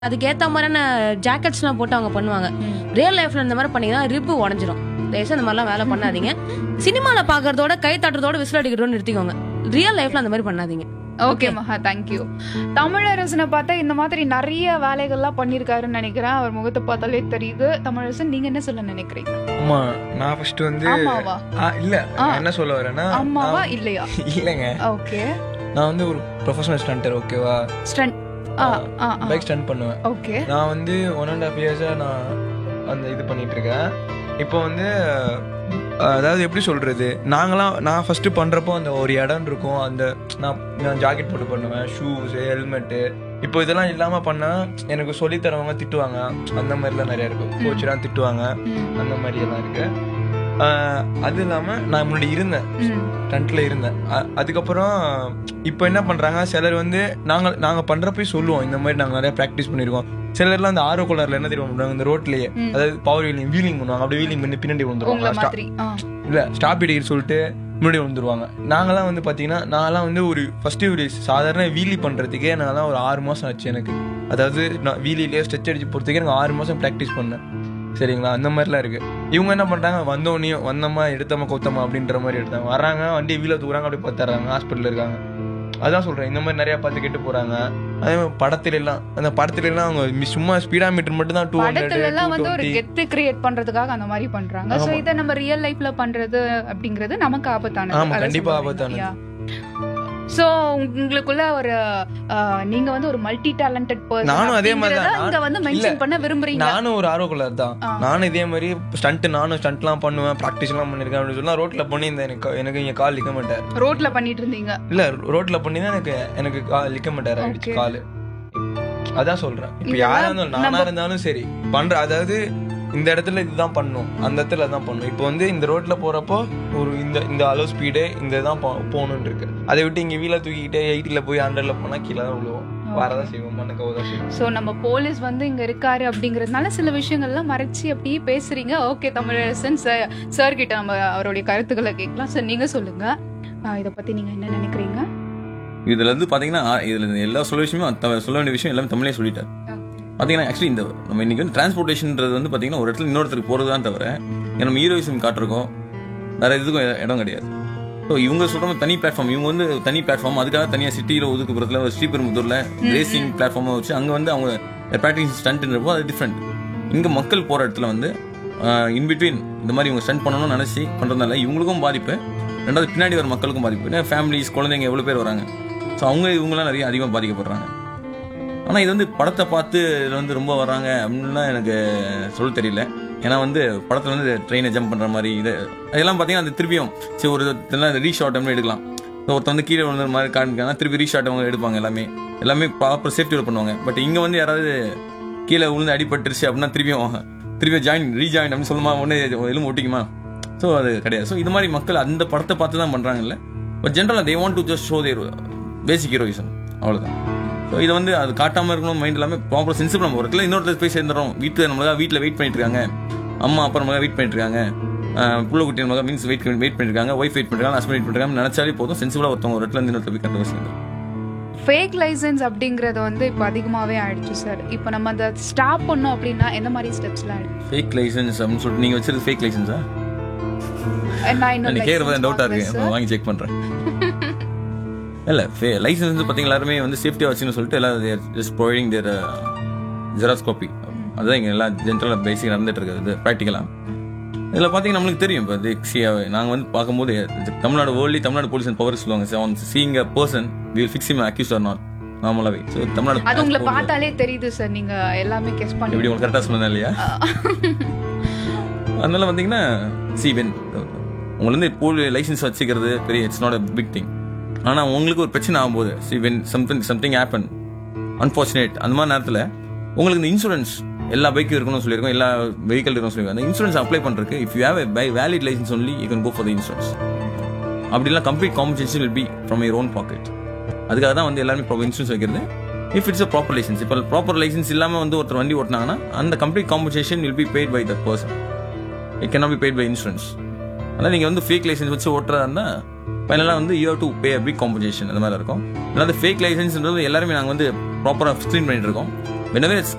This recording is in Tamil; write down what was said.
அதுக்கு ஏத்த மாதிரியான ஜாக்கெட்ஸ்லாம் போட்டு அவங்க பண்ணுவாங்க ரியல் லைஃப்ல இந்த மாதிரி பண்ணீங்கன்னா ரிப்பு உடஞ்சிரும் தயவுசெய்து இந்த மாதிரிலாம் வேலை பண்ணாதீங்க சினிமால பாக்குறதோட கை தட்டுறதோட விசில் அடிக்கிறதோட நிறுத்திக்கோங்க ரியல் லைஃப்ல அந்த மாதிரி பண்ணாதீங்க ஓகே மகா தேங்க்யூ தமிழரசனை பார்த்தா இந்த மாதிரி நிறைய வேலைகள்லாம் பண்ணிருக்காருன்னு நினைக்கிறேன் அவர் முகத்தை பார்த்தாலே தெரியுது தமிழரசன் நீங்க என்ன சொல்ல நினைக்கிறீங்க ஆமா நான் ஃபர்ஸ்ட் வந்து ஆமாவா ஆ, இல்ல ஆ. நான் என்ன சொல்ல வரேன்னா அம்மாவா நான்- இல்லையா இல்லைங்க ஓகே நான் வந்து ஒரு ப்ரொஃபஷனல் ஸ்டண்டர் ஓகேவா ஸ்டண்ட் ஆ ஆ பைக் ஸ்டண்ட் பண்ணுவேன் ஓகே நான் வந்து ஒன் அண்ட் ஹாஃப் இயர்ஸா நான் அந்த இது பண்ணிட்டு இருக்கேன் இப்போ வந்து அஹ், அதாவது எப்படி சொல்றது நாங்களாம் நான் ஃபர்ஸ்ட் பண்றப்போ அந்த ஒரு இடம் இருக்கும் அந்த நான் நான் ஜாக்கெட் போட்டு பண்ணுவேன் ஷூஸ் ஹெல்மெட்டு இப்போ இதெல்லாம் இல்லாம பண்ணா எனக்கு சொல்லி தரவங்க திட்டுவாங்க அந்த மாதிரிலாம் நிறைய இருக்கு கோச்செல்லாம் திட்டுவாங்க அந்த மாதிரி எல்லாம் இருக்கு அஹ், அது இல்லாம நான் முன்னாடி இருந்தேன் டென்ட்ல இருந்தேன் அ- அதுக்கப்புறம் இப்போ என்ன பண்றாங்க சிலர் வந்து நாங்க நாங்க பண்றப்ப சொல்லுவோம் இந்த மாதிரி நாங்க நிறைய ப்ராக்டிஸ் பண்ணிருக்கோம் சிலர்லாம் அந்த ஆர்வ கோளாறுல என்ன தெரியுமா பண்றாங்க இந்த ரோட்லயே அதாவது பவர் வீலிங் வீலிங் பண்ணுவாங்க அப்படியே வீலிங் பண்ணி பின்னாடி உங்களை வந்துருவாங்க Stop- மாதிரி ஆ இல்ல ஸ்டாப் இடிக்கிற சொல்லிட்டு முன்னாடி வந்துருவாங்க நாங்கெல்லாம் வந்து பாத்தீங்கன்னா நான்லாம் வந்து ஒரு ஃபர்ஸ்ட் ஒரு சாதாரண வீலி பண்றதுக்கே நான்லாம் ஒரு ஆறு மாசம் ஆச்சு எனக்கு அதாவது நான் வீலிலேயே ஸ்ட்ரெச் அடிச்சு போறதுக்கே எனக்கு ஆறு மாசம் ப்ராக்டிஸ் பண்ணேன் சரிங்களா அந்த மாதிரிலாம் இருக்கு இவங்க என்ன பண்றாங்க வந்தோடனையும் வந்தோமா எடுத்தோமா கொத்தமா அப்படின்ற மாதிரி எடுத்தாங்க வராங்க வண்டி வீல தூக்குறாங்க அப்படியே பார்த்துறாங்க ஹாஸ்பிட்டல் இருக்காங்க அதான் சொல்றேன் இந்த மாதிரி நிறைய பார்த்து கெட்டு போறாங்க அதே மாதிரி படத்துல எல்லாம் அந்த படத்துல எல்லாம் அவங்க மி- சும்மா ஸ்பீடா மீட்டர் மட்டும் தான் டூ படத்துல எல்லாம் வந்து ஒரு ஹண்ட்ரட் கெத்து கிரியேட் பண்றதுக்காக அந்த மாதிரி பண்றாங்க சோ ஆமா. இத நம்ம ரியல் லைஃப்ல பண்றது அப்படிங்கிறது நமக்கு ஆபத்தானது ஆமா, அதான் கண்டிப்பா சொல்ல வரீங்க, ஆபத்தானது. yeah. சோ உங்களுக்குள்ள ஒரு ஆஹ், நீங்க வந்து ஒரு மல்டி டேலண்டட் பர்சன் நானும் அதே மாதிரி தான். இங்க வந்து மென்ஷன் இல்ல. பண்ண விரும்புறீங்க நானும் ஒரு ஆர்வக்குள்ளார் தான் ஆ. நானும் இதே மாதிரி ஸ்டண்ட் நானும் ஸ்டண்ட்லாம் பண்ணுவேன் ப்ராக்டிஸ் எல்லாம் பண்ணிருக்கேன் அப்படின்னு சொன்னா ரோட்ல பண்ணியிருந்தேன் எனக்கு எனக்கு இங்க கால் லிக்க மாட்டார் ரோட்ல பண்ணிட்டு இருந்தீங்க இல்ல ரோட்ல பண்ணி தான் எனக்கு எனக்கு கால் லிக்க மாட்டார் ஆயிடுச்சு Okay. காலு அதான் சொல்றேன் இப்ப இதெல்லாம் யாரா இருந்தாலும் நானா நம்ம- இருந்தாலும் சரி பண்ற அதாவது இந்த இடத்துல இதுதான் பண்ணும் அந்த இடத்துல தான் பண்ணும் இப்போ வந்து இந்த ரோட்ல போறப்போ ஒரு இந்த இந்த அளவு ஸ்பீடு இந்த தான் போகணும்னு இருக்கு அதை விட்டு இங்க வீல தூக்கிக்கிட்டே எயிட்டில போய் ஹண்ட்ரட்ல போனா கீழே தான் விழுவோம் வரதான் செய்வோம் மண்ணுக்கு தான் செய்வோம் சோ நம்ம போலீஸ் வந்து இங்க இருக்காரு அப்படிங்கறதுனால சில விஷயங்கள்லாம் மறைச்சு அப்படியே பேசுறீங்க ஓகே தமிழரசன் சார் கிட்ட நம்ம அவருடைய கருத்துக்களை கேட்கலாம் சார் நீங்க சொல்லுங்க ஆஹ், இத பத்தி நீங்க என்ன நினைக்கிறீங்க இதுல இருந்து பாத்தீங்கன்னா ஆ, இதுல இருந்து எல்லா சொல்ல விஷயமும் த- சொல்ல வேண்டிய விஷயம் எல்லாமே தமிழே சொல்லிட்டார் பாத்தீங்கன்னா ஆக்சுவலி இந்த நம்ம இன்னைக்கு வந்து டிரான்ஸ்போர்ட்டேஷன்ன்றது வந்து பாத்தீங்கன்னா ஒரு இடத்துல இன்னொருத்தருக்கு போறது தான் தவிர இங்க நம்ம ஹீரோயிசம் காட்டுறோம் வேற எதுக்கும் இ- இடம் கிடையாது ஸோ இவங்க சொல்ற மாதிரி தனி பிளாட்ஃபார்ம் இவங்க வந்து தனி பிளாட்ஃபார்ம் அதுக்காக தனியாக சிட்டியில் ஒதுக்குப்புறத்துல ஒரு ஸ்ரீபெரும்புத்தூர்ல ரேசிங் பிளாட்ஃபார்மை வச்சு அங்க வந்து அவங்க ப்ராக்டிஸ் ஸ்டண்ட்ன்றப்போ அது டிஃப்ரெண்ட் இங்க மக்கள் போற இடத்துல வந்து இன்பிட்வீன் இந்த மாதிரி இவங்க ஸ்டண்ட் பண்ணணும்னு நினைச்சு பண்றதுனால இவங்களுக்கும் பாதிப்பு ரெண்டாவது பின்னாடி வர மக்களுக்கும் பாதிப்பு ஏன்னா ஃபேமிலிஸ் குழந்தைங்க எவ்வளவு பேர் வராங்க ஸோ அவங்க இவங்களாம் நிறைய அதிகமாக பாதிக்கப்படுறாங்க ஆனா இது வந்து படத்தை பார்த்து இதுல வந்து ரொம்ப வர்றாங்க அப்படின்லாம் எனக்கு சொல்ல தெரியல ஏன்னா வந்து படத்துல வந்து ட்ரெயினை ஜம்ப் பண்ற மாதிரி இது அதெல்லாம் பாத்தீங்கன்னா அது திருப்பியும் சரி ஒரு ரீஷார்ட் எடுக்கலாம் So, ஒருத்தன் வந்து கீழே விழுந்த மாதிரி காமிக்காங்க திருப்பி ரீஷார்ட் அவங்க எடுப்பாங்க எல்லாமே எல்லாமே ப்ராப்பர் சேஃப்டியோட பண்ணுவாங்க பட் இங்க வந்து யாராவது கீழே விழுந்து அடிபட்டுருச்சு அப்படின்னா திருப்பியும் திருப்பி ஜாயின் ரீஜாயின் அப்படின்னு சொல்லுமா உடனே எலும்பு ஒட்டிக்குமா ஸோ அது கிடையாது ஸோ இது மாதிரி மக்கள் அந்த படத்தை பார்த்து தான் பண்றாங்கல்ல பட் ஜென்ரலாக they want to just show their basic heroism அவ்வளவுதான் ஸோ இதை வந்து அது காட்டாம இருக்கணும் மைண்ட் எல்லாமே ப்ராப்பர் சென்சிபிள் நம்ம ஒரு இடத்துல இன்னொருத்தர் போய் சேர்ந்துடும் வீட்டில் நம்மளாக வீட்டில் வெயிட் பண்ணிட்டு இருக்காங்க அம்மா அப்பா நம்மளாக வெயிட் பண்ணிட்டு இருக்காங்க ஆஹ் புள்ள குட்டி நம்மளாக மீன்ஸ் வெயிட் வெயிட் பண்ணிட்டு இருக்காங்க ஒய்ஃப் வெயிட் பண்ணிருக்காங்க ஹஸ்பண்ட் வெயிட் பண்ணிருக்காங்க நினைச்சாலே போதும் சென்சிபிளாக ஒருத்தவங்க ஒரு இடத்துல இருந்து இன்னொருத்தர் போய் கண்டு சேர்ந்து ஃபேக் லைசன்ஸ் அப்படிங்கறது வந்து இப்போ அதிகமாவே ஆயிடுச்சு சார் இப்போ நம்ம அதை ஸ்டாப் பண்ணோம் அப்படின்னா எந்த மாதிரி ஸ்டெப்ஸ்லாம் எடுக்கணும் ஃபேக் லைசன்ஸ் அப்படின்னு சொல்லிட்டு நீங்கள் வச்சிருக்க ஃபேக் லைசன்ஸா நான் இன்னும் நீ கேட்குறது license டவுட்டாக வாங்கல இருக்கு sir. நான் வாங்கி செக் பண்ணுறேன் இல்லை லைசன்ஸ் வந்து பார்த்தீங்கன்னா எல்லாருமே வந்து சேஃப்டியாக வச்சுன்னு சொல்லிட்டு எல்லாம் just providing their Xerox copy அதுதான் இங்கே எல்லாம் ஜென்ரலாக பேசிக் நடந்துட்டு இருக்குது ப்ராக்டிக்கலாக இதில் பார்த்தீங்கன்னா நம்மளுக்கு தெரியும் இப்போ நாங்கள் வந்து பார்க்கும்போது Tamil Nadu worldly Tamil Nadu police and power சொல்லுவாங்க seeing a person will fix him accused or not நார்மலாகவே ஸோ தமிழ்நாடு அது உங்களை passport- பார்த்தாலே தெரியுது சார் நீங்க எல்லாமே கெஸ் எப்படி பண்ணி உங்களுக்கு கரெக்டாக சொன்னேன் இல்லையா அதனால பார்த்தீங்கன்னா சி வென் உங்களுக்கு வந்து இப்போ லைசன்ஸ் வச்சுக்கிறது பெரிய it's not a big thing ஆனால் உங்களுக்கு ஒரு பிரச்சனை ஆகும்போது see when something something happen unfortunate அந்த மாதிரி நேரத்தில் உங்களுக்கு இந்த இன்சூரன்ஸ் எல்லா பைக்கும் இருக்கணும்னு சொல்லியிருக்கோம் எல்லா வெஹிக்கல் இருக்கணும்னு சொல்லியிருக்கோம் அந்த இன்சூரன்ஸ் அப்ளை பண்ணுறதுக்கு if you have a by valid licence only you can go for the insurance அப்படிலாம் complete compensation will be from your own pocket அதுக்காக தான் வந்து எல்லாருமே ப்ராப்பர் இன்சூரன்ஸ் வைக்கிறது if it's a proper licence இப்போ ப்ராப்பர் லைசன்ஸ் இல்லாமல் வந்து ஒருத்தர் வண்டி ஓட்டினாங்கன்னா அந்த complete compensation will be paid by that person it can be paid by insurance அதனால் நீங்கள் வந்து ஃபேக் லைசன்ஸ் வச்சு ஓட்டுறதா இருந்தால் ஃபைனலாக வந்து you to pay big compensation அந்த மாதிரி இருக்கும் அதாவது ஃபேக் லைசன்ஸ்ன்றது எல்லாருமே நாங்கள் வந்து ப்ராப்பராக ஸ்க்ரீன் பண்ணிட்டு இருக்கோம் whenever it's